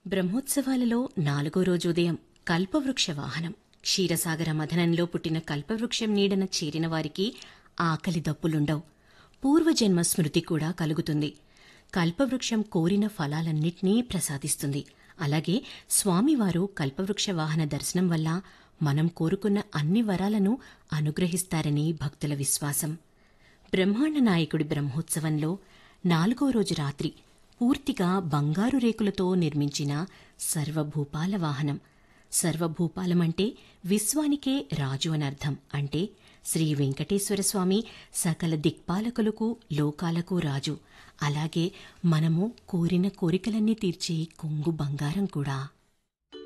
బ్రహ్మోత్సవాలలో నాలుగో రోజు ఉదయం కల్పవృక్ష వాహనం క్షీరసాగర మథనంలో పుట్టిన కల్పవృక్షం నీడన చేరిన వారికి ఆకలి దప్పులుండవు పూర్వజన్మ స్మృతి కూడా కలుగుతుంది కల్పవృక్షం కోరిన ఫలాలన్నింటినీ ప్రసాదిస్తుంది అలాగే స్వామివారు కల్పవృక్ష వాహన దర్శనం వల్ల మనం కోరుకున్న అన్ని వరాలను అనుగ్రహిస్తారని భక్తుల విశ్వాసం బ్రహ్మాండ నాయకుడి బ్రహ్మోత్సవంలో నాలుగో రోజు రాత్రి పూర్తిగా బంగారు రేకులతో నిర్మించిన సర్వభూపాల వాహనం సర్వభూపాలమంటే విశ్వానికే రాజు అనర్థం అంటే శ్రీ వెంకటేశ్వర స్వామి సకల దిక్పాలకులకు లోకాలకు రాజు అలాగే మనము కోరిన కోరికలన్నీ తీర్చే కొంగు బంగారం కూడా